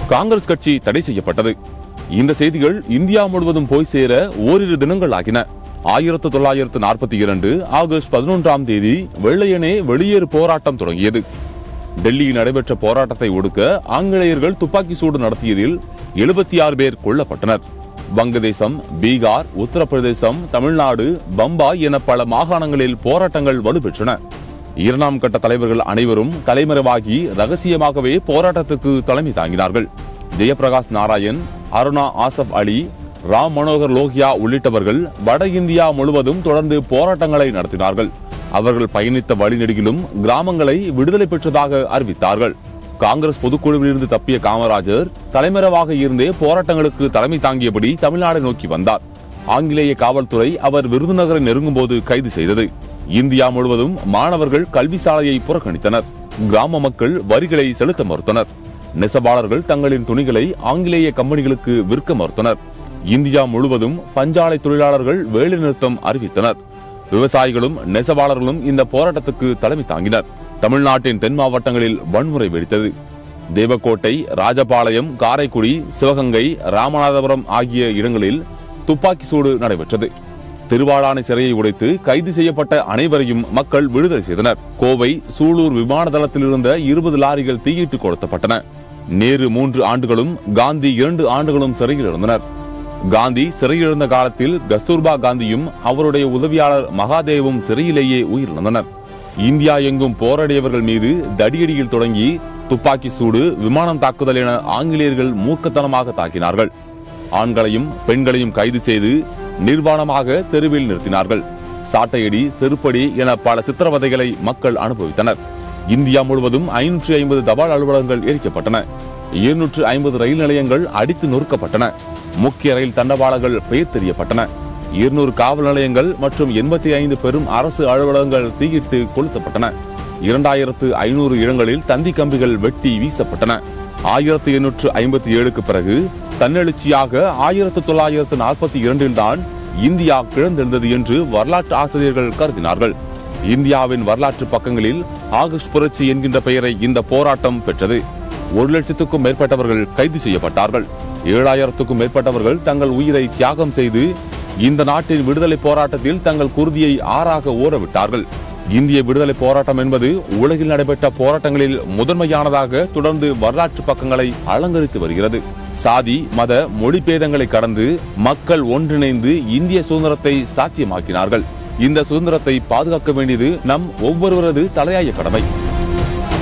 காங்கிரஸ் கட்சி தடை செய்யப்பட்டது இந்த செய்திகள் இந்தியா முழுவதும் போய் சேர ஓரிரு தினங்கள் ஆகின ஆயிரத்து தொள்ளாயிரத்து நாற்பத்தி இரண்டு ஆகஸ்ட் பதினொன்றாம் தேதி வெள்ளையனே வெளியேறு போராட்டம் தொடங்கியது டெல்லியில் நடைபெற்ற போராட்டத்தை ஒடுக்க ஆங்கிலேயர்கள் துப்பாக்கி சூடு நடத்தியதில் எழுபத்தி ஆறு பேர் கொல்லப்பட்டனர் வங்கதேசம் பீகார் உத்தரப்பிரதேசம் தமிழ்நாடு பம்பாய் என பல மாகாணங்களில் போராட்டங்கள் வலுப்பெற்றன இரண்டாம் கட்ட தலைவர்கள் அனைவரும் தலைமறைவாகி ரகசியமாகவே போராட்டத்துக்கு தலைமை தாங்கினார்கள் ஜெயபிரகாஷ் நாராயண் அருணா ஆசப் அலி ராம் மனோகர் லோகியா உள்ளிட்டவர்கள் வட இந்தியா முழுவதும் தொடர்ந்து போராட்டங்களை நடத்தினார்கள் அவர்கள் பயணித்த வழிநெடுகிலும் கிராமங்களை விடுதலை பெற்றதாக அறிவித்தார்கள் காங்கிரஸ் பொதுக்குழுவிலிருந்து தப்பிய காமராஜர் தலைமறைவாக இருந்தே போராட்டங்களுக்கு தலைமை தாங்கியபடி தமிழ்நாடு நோக்கி வந்தார் ஆங்கிலேய காவல்துறை அவர் விருதுநகரை நெருங்கும் போது கைது செய்தது இந்தியா முழுவதும் மாணவர்கள் கல்வி சாலையை புறக்கணித்தனர் கிராம மக்கள் வரிகளை செலுத்த மறுத்தனர் நெசவாளர்கள் தங்களின் துணிகளை ஆங்கிலேய கம்பெனிகளுக்கு விற்க மறுத்தனர் இந்தியா முழுவதும் பஞ்சாலை தொழிலாளர்கள் வேலைநிறுத்தம் அறிவித்தனர் விவசாயிகளும் நெசவாளர்களும் இந்த போராட்டத்துக்கு தலைமை தாங்கினர் தமிழ்நாட்டின் தென் மாவட்டங்களில் வன்முறை வெடித்தது தேவக்கோட்டை ராஜபாளையம் காரைக்குடி சிவகங்கை ராமநாதபுரம் ஆகிய இடங்களில் துப்பாக்கி சூடு நடைபெற்றது திருவாளானை சிறையை உடைத்து கைது செய்யப்பட்ட அனைவரையும் மக்கள் விடுதலை செய்தனர் கோவை சூலூர் விமான தளத்தில் இருந்த இருபது லாரிகள் தீயிட்டு கொளுத்தப்பட்டன நேரு மூன்று ஆண்டுகளும் காந்தி இரண்டு ஆண்டுகளும் சிறையில் இருந்தனர் காந்தி சிறையில் இருந்த காலத்தில் கஸ்தூர்பா காந்தியும் அவருடைய உதவியாளர் மகாதேவும் சிறையிலேயே உயிரிழந்தனர் இந்தியா எங்கும் போராடியவர்கள் மீது தடியடியில் தொடங்கி துப்பாக்கி சூடு விமானம் தாக்குதல் என ஆங்கிலேயர்கள் மூர்க்கத்தனமாக தாக்கினார்கள் ஆண்களையும் பெண்களையும் கைது செய்து நிர்வாணமாக தெருவில் நிறுத்தினார்கள் சாட்டையடி செருப்படி என பல சித்திரவதைகளை மக்கள் அனுபவித்தனர் இந்தியா முழுவதும் ஐநூற்றி ஐம்பது தபால் அலுவலகங்கள் எரிக்கப்பட்டன இருநூற்று ஐம்பது ரயில் நிலையங்கள் அடித்து நொறுக்கப்பட்டன முக்கிய ரயில் தண்டவாளங்கள் பெயர் தெரியப்பட்டன இருநூறு காவல் நிலையங்கள் மற்றும் எண்பத்தி ஐந்து பெரும் அரசு அலுவலகங்கள் தீயிட்டு கொளுத்தப்பட்டன இரண்டாயிரத்து ஐநூறு இடங்களில் தந்தி கம்பிகள் வெட்டி வீசப்பட்டன ஆயிரத்தி எண்ணூற்று ஐம்பத்தி ஏழுக்கு பிறகு தன்னெழுச்சியாக ஆயிரத்து தொள்ளாயிரத்து நாற்பத்தி இரண்டில் தான் இந்தியா கிழந்தெழுந்தது என்று வரலாற்று ஆசிரியர்கள் கருதினார்கள் இந்தியாவின் வரலாற்று பக்கங்களில் ஆகஸ்ட் புரட்சி என்கின்ற பெயரை இந்த போராட்டம் பெற்றது ஒரு லட்சத்துக்கும் மேற்பட்டவர்கள் கைது செய்யப்பட்டார்கள் ஏழாயிரத்துக்கும் மேற்பட்டவர்கள் தங்கள் உயிரை தியாகம் செய்து இந்த நாட்டின் விடுதலை போராட்டத்தில் தங்கள் குருதியை ஆறாக ஓரவிட்டார்கள் இந்திய விடுதலை போராட்டம் என்பது உலகில் நடைபெற்ற போராட்டங்களில் முதன்மையானதாக தொடர்ந்து வரலாற்று பக்கங்களை அலங்கரித்து வருகிறது சாதி மத மொழி பேதங்களை கடந்து மக்கள் ஒன்றிணைந்து இந்திய சுதந்திரத்தை சாத்தியமாக்கினார்கள் இந்த சுதந்திரத்தை பாதுகாக்க வேண்டியது நம் ஒவ்வொருவரது தலையாய கடமை